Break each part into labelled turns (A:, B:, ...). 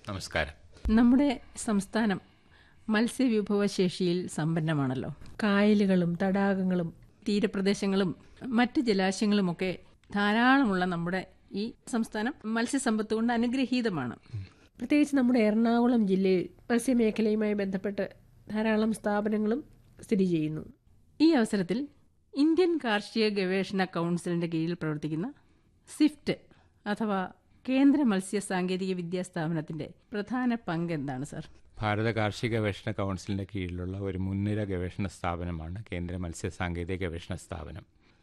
A: നമസ്കാരം
B: നമ്മുടെ സംസ്ഥാനം മത്സ്യവിഭവശേഷിയിൽ സമ്പന്നമാണല്ലോ കായലുകളും തടാകങ്ങളും തീരപ്രദേശങ്ങളും മറ്റ് ജലാശയങ്ങളുമൊക്കെ ധാരാളമുള്ള നമ്മുടെ ഈ സംസ്ഥാനം മത്സ്യസമ്പത്ത് കൊണ്ട് അനുഗ്രഹീതമാണ് പ്രത്യേകിച്ച് നമ്മുടെ എറണാകുളം ജില്ലയിൽ മത്സ്യമേഖലയുമായി ബന്ധപ്പെട്ട് ധാരാളം സ്ഥാപനങ്ങളും സ്ഥിതി ചെയ്യുന്നു ഈ അവസരത്തിൽ ഇന്ത്യൻ കാർഷിക ഗവേഷണ കൗൺസിലിന്റെ കീഴിൽ പ്രവർത്തിക്കുന്ന സിഫ്റ്റ് അഥവാ കേന്ദ്ര മത്സ്യ സാങ്കേതിക വിദ്യാ സ്ഥാപനത്തിന്റെ പ്രധാന പങ്ക് എന്താണ് സർ
A: ഭാരത കാർഷിക ഗവേഷണ കൗൺസിലിൻ്റെ കീഴിലുള്ള ഒരു മുൻനിര ഗവേഷണ സ്ഥാപനമാണ് കേന്ദ്ര മത്സ്യ സാങ്കേതിക ഗവേഷണ സ്ഥാപനം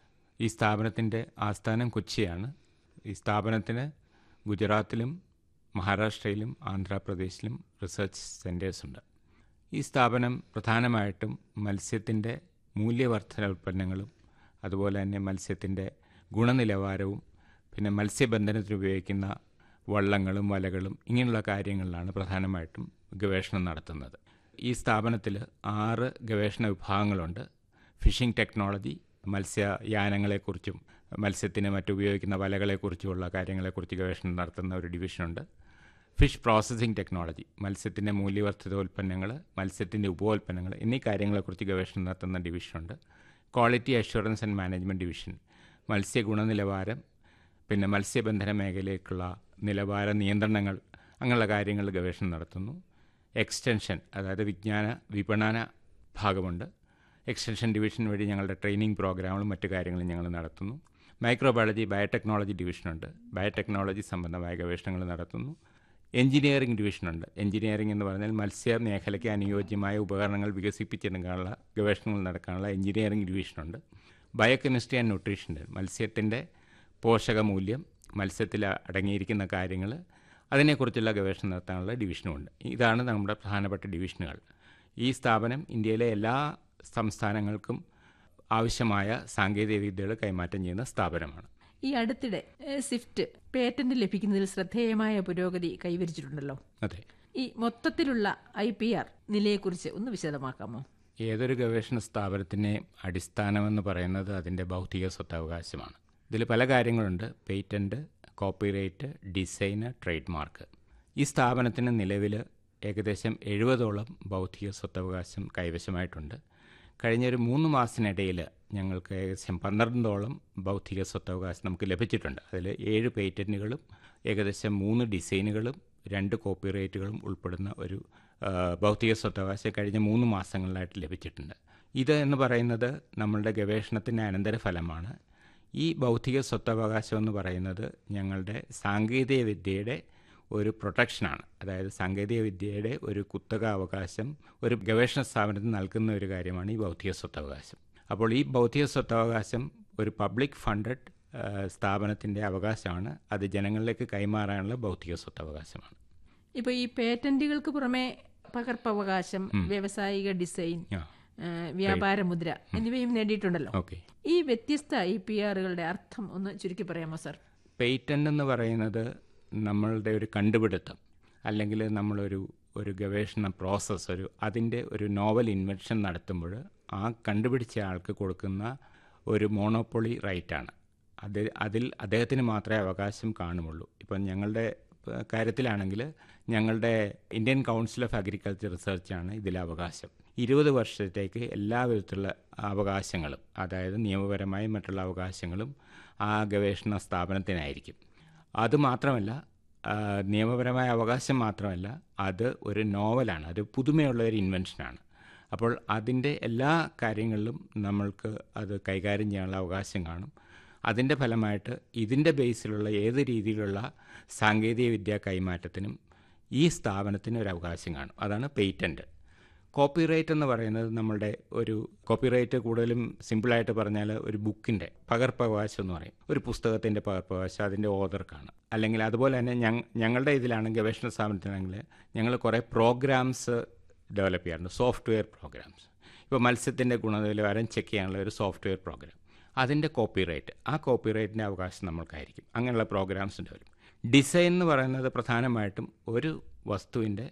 A: ഈ സ്ഥാപനത്തിൻ്റെ ആസ്ഥാനം കൊച്ചിയാണ് ഈ സ്ഥാപനത്തിന് ഗുജറാത്തിലും മഹാരാഷ്ട്രയിലും ആന്ധ്രാപ്രദേശിലും റിസർച്ച് സെൻറ്റേഴ്സ് ഉണ്ട് ഈ സ്ഥാപനം പ്രധാനമായിട്ടും മത്സ്യത്തിൻ്റെ മൂല്യവർദ്ധന ഉൽപ്പന്നങ്ങളും അതുപോലെ തന്നെ മത്സ്യത്തിൻ്റെ ഗുണനിലവാരവും പിന്നെ മത്സ്യബന്ധനത്തിന് ഉപയോഗിക്കുന്ന വള്ളങ്ങളും വലകളും ഇങ്ങനെയുള്ള കാര്യങ്ങളിലാണ് പ്രധാനമായിട്ടും ഗവേഷണം നടത്തുന്നത് ഈ സ്ഥാപനത്തിൽ ആറ് ഗവേഷണ വിഭാഗങ്ങളുണ്ട് ഫിഷിംഗ് ടെക്നോളജി മത്സ്യയാനങ്ങളെക്കുറിച്ചും മത്സ്യത്തിന് മറ്റുപയോഗിക്കുന്ന വലകളെക്കുറിച്ചുമുള്ള കാര്യങ്ങളെക്കുറിച്ച് ഗവേഷണം നടത്തുന്ന ഒരു ഡിവിഷനുണ്ട് ഫിഷ് പ്രോസസ്സിംഗ് ടെക്നോളജി മത്സ്യത്തിൻ്റെ മൂല്യവർദ്ധിത ഉൽപ്പന്നങ്ങൾ മത്സ്യത്തിൻ്റെ ഉപോൽപ്പന്നങ്ങൾ എന്നീ കാര്യങ്ങളെക്കുറിച്ച് ഗവേഷണം നടത്തുന്ന ഡിവിഷനുണ്ട് quality assurance and management division മത്സ്യ ഗുണനിലവാരം പിന്നെ മത്സ്യബന്ധന മേഖലയിലേക്കുള്ള നിലവാര നിയന്ത്രണങ്ങൾ അങ്ങനെയുള്ള കാര്യങ്ങളിൽ ഗവേഷണം നടത്തുന്നു എക്സ്റ്റൻഷൻ അതായത് വിജ്ഞാന വിപണന ഭാഗമുണ്ട് എക്സ്റ്റൻഷൻ ഡിവിഷൻ വഴി ഞങ്ങളുടെ ട്രെയിനിങ് പ്രോഗ്രാമുകളും മറ്റു കാര്യങ്ങളും ഞങ്ങൾ നടത്തുന്നു മൈക്രോബയോളജി ബയോടെക്നോളജി ഡിവിഷനുണ്ട് ബയോടെക്നോളജി സംബന്ധമായ ഗവേഷണങ്ങൾ നടത്തുന്നു എഞ്ചിനീയറിംഗ് ഡിവിഷനുണ്ട് എഞ്ചിനീയറിംഗ് എന്ന് പറഞ്ഞാൽ മത്സ്യ മേഖലയ്ക്ക് അനുയോജ്യമായ ഉപകരണങ്ങൾ വികസിപ്പിച്ചെടുക്കാനുള്ള ഗവേഷണങ്ങൾ നടക്കാനുള്ള എഞ്ചിനീയറിംഗ് ഡിവിഷനുണ്ട് ബയോകെമിസ്ട്രി ആൻഡ് ന്യൂട്രീഷൻ മത്സ്യത്തിൻ്റെ പോഷകമൂല്യം മത്സ്യത്തിൽ അടങ്ങിയിരിക്കുന്ന കാര്യങ്ങൾ അതിനെക്കുറിച്ചുള്ള ഗവേഷണം നടത്താനുള്ള ഡിവിഷനുമുണ്ട് ഇതാണ് നമ്മുടെ പ്രധാനപ്പെട്ട ഡിവിഷനുകൾ ഈ സ്ഥാപനം ഇന്ത്യയിലെ എല്ലാ സംസ്ഥാനങ്ങൾക്കും ആവശ്യമായ സാങ്കേതിക വിദ്യകൾ കൈമാറ്റം ചെയ്യുന്ന സ്ഥാപനമാണ്
B: ഈ അടുത്തിടെ ഏഹ്, സ്വിഫ്റ്റ് പേറ്റന്റ് ലഭിക്കുന്നതിൽ ശ്രദ്ധേയമായ പുരോഗതി കൈവരിച്ചിട്ടുണ്ടല്ലോ
A: അതെ
B: ഈ മൊത്തത്തിലുള്ള ഐ പി ആർ നിലയെക്കുറിച്ച് ഒന്ന് വിശദമാക്കാമോ
A: ഏതൊരു ഗവേഷണ സ്ഥാപനത്തിൻ്റെ അടിസ്ഥാനമെന്ന് പറയുന്നത് അതിൻ്റെ ഭൗതിക സ്വത്തവകാശമാണ് ഇതിൽ പല കാര്യങ്ങളുണ്ട് patent copyright design trade mark ഈ സ്ഥാപനത്തിന് നിലവിൽ ഏകദേശം എഴുപതോളം ഭൗതിക സ്വത്തവകാശം കൈവശമായിട്ടുണ്ട് കഴിഞ്ഞ ഒരു മൂന്ന് മാസത്തിനിടയിൽ ഞങ്ങൾക്ക് ഏകദേശം പന്ത്രണ്ടോളം ഭൗതിക സ്വത്തവകാശം നമുക്ക് ലഭിച്ചിട്ടുണ്ട് അതിൽ ഏഴ് പേറ്റൻറ്റുകളും ഏകദേശം മൂന്ന് ഡിസൈനുകളും രണ്ട് കോപ്പിറൈറ്റുകളും ഉൾപ്പെടുന്ന ഒരു ആ, ഭൗതിക സ്വത്തവകാശം കഴിഞ്ഞ മൂന്ന് മാസങ്ങളിലായിട്ട് ലഭിച്ചിട്ടുണ്ട് ഇത് എന്ന് പറയുന്നത് നമ്മളുടെ ഗവേഷണത്തിൻ്റെ അനന്തരഫലമാണ് ഈ ഭൗതിക സ്വത്തവകാശം എന്ന് പറയുന്നത് ഞങ്ങളുടെ സാങ്കേതിക വിദ്യയുടെ ഒരു പ്രൊട്ടക്ഷനാണ് അതായത് സാങ്കേതിക വിദ്യയുടെ ഒരു കുത്തക അവകാശം ഒരു ഗവേഷണ സ്ഥാപനത്തിന് നൽകുന്ന ഒരു കാര്യമാണ് ഈ ഭൗതിക സ്വത്തവകാശം അപ്പോൾ ഈ ഭൗതിക സ്വത്തവകാശം ഒരു പബ്ലിക് ഫണ്ടഡ് സ്ഥാപനത്തിൻ്റെ അവകാശമാണ് അത് ജനങ്ങളിലേക്ക് കൈമാറാനുള്ള ഭൗതിക സ്വത്തവകാശമാണ്
B: ഇപ്പൊ ഈ പേറ്റന്റുകൾക്ക് പുറമെ പകർപ്പവകാശം വ്യാവസായിക ഡിസൈൻ
A: ആ
B: ഏഹ്, വ്യാപാര മുദ്ര എന്നിവയും നേടിയിട്ടുണ്ടല്ലോ
A: ഓക്കെ
B: ഈ വ്യത്യസ്ത ഐ പി ആറുകളുടെ അർത്ഥം ഒന്ന് ചുരുക്കി പറയാമോ സർ
A: പേറ്റൻ്റ് എന്ന് പറയുന്നത് നമ്മളുടെ ഒരു കണ്ടുപിടുത്തം അല്ലെങ്കിൽ നമ്മളൊരു ഒരു ഗവേഷണ പ്രോസസ്സ് ഒരു അതിൻ്റെ ഒരു നോവൽ ഇൻവെൻഷൻ നടത്തുമ്പോൾ ആ കണ്ടുപിടിച്ച ആൾക്ക് കൊടുക്കുന്ന ഒരു മോണോപ്പൊളി റൈറ്റാണ് അത് അതിൽ അദ്ദേഹത്തിന് മാത്രമേ അവകാശം കാണുമുള്ളൂ ഇപ്പം ഞങ്ങളുടെ ഏഹ്, കാര്യത്തിലാണെങ്കിൽ ഞങ്ങളുടെ ഇന്ത്യൻ കൗൺസിൽ ഓഫ് അഗ്രികൾച്ചർ റിസർച്ചാണ് ഇതിലെ അവകാശം ഇരുപത് വർഷത്തേക്ക് എല്ലാ വിധത്തിലുള്ള അവകാശങ്ങളും അതായത് നിയമപരമായും മറ്റുള്ള അവകാശങ്ങളും ആ ഗവേഷണ സ്ഥാപനത്തിനായിരിക്കും അതുമാത്രമല്ല ആ, നിയമപരമായ അവകാശം മാത്രമല്ല അത് ഒരു നോവലാണ് അത് പുതുമയുള്ള ഒരു ഇൻവെൻഷനാണ് അപ്പോൾ അതിൻ്റെ എല്ലാ കാര്യങ്ങളിലും നമ്മൾക്ക് അത് കൈകാര്യം ചെയ്യാനുള്ള അവകാശം കാണും അതിൻ്റെ ഫലമായിട്ട് ഇതിൻ്റെ ബേസിലുള്ള ഏത് രീതിയിലുള്ള സാങ്കേതിക വിദ്യാ കൈമാറ്റത്തിനും ഈ സ്ഥാപനത്തിന് ഒരു അവകാശം കാണും അതാണ് പേറ്റൻറ്റ് കോപ്പിറൈറ്റ് എന്ന് പറയുന്നത് നമ്മളുടെ ഒരു കോപ്പിറൈറ്റ് കൂടുതലും സിമ്പിളായിട്ട് പറഞ്ഞാൽ ഒരു ബുക്കിൻ്റെ പകർപ്പവകാശം എന്ന് പറയും ഒരു പുസ്തകത്തിൻ്റെ പകർപ്പവകാശം അതിൻ്റെ ഓതർക്കാണ് അല്ലെങ്കിൽ അതുപോലെ തന്നെ ഞങ്ങ ഞങ്ങളുടെ ഇതിലാണ് ഗവേഷണ സ്ഥാപനത്തിലാണെങ്കിൽ ഞങ്ങൾ കുറേ പ്രോഗ്രാംസ് ഡെവലപ്പ് ചെയ്യാറുണ്ട് സോഫ്റ്റ്വെയർ പ്രോഗ്രാംസ് ഇപ്പോൾ മത്സ്യത്തിൻ്റെ ഗുണനിലവാരം ചെക്ക് ചെയ്യാനുള്ള ഒരു സോഫ്റ്റ്വെയർ പ്രോഗ്രാം അതിൻ്റെ കോപ്പിറൈറ്റ് ആ കോപ്പിറൈറ്റിൻ്റെ അവകാശം നമ്മൾക്കായിരിക്കും അങ്ങനെയുള്ള പ്രോഗ്രാംസ് ഡെവലപ്പ് ഡിസൈൻ എന്ന് പറയുന്നത് പ്രധാനമായിട്ടും ഒരു വസ്തുവിൻ്റെ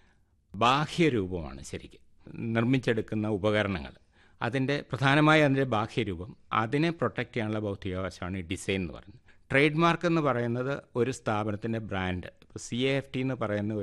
A: ബാഹ്യരൂപമാണ് ശരിക്കും നിർമ്മിച്ചെടുക്കുന്ന ഉപകരണങ്ങൾ അതിൻ്റെ പ്രധാനമായി അതിൻ്റെ ബാഹ്യരൂപം അതിനെ പ്രൊട്ടക്റ്റ് ചെയ്യാനുള്ള ഭൗതികാവകാശമാണ് ഈ ഡിസൈൻ എന്ന് പറയുന്നത് ട്രേഡ് മാർക്ക് എന്ന് പറയുന്നത് ഒരു സ്ഥാപനത്തിൻ്റെ ബ്രാൻഡ് ഇപ്പോൾ സി എ എഫ് ടി എന്ന് പറയുന്ന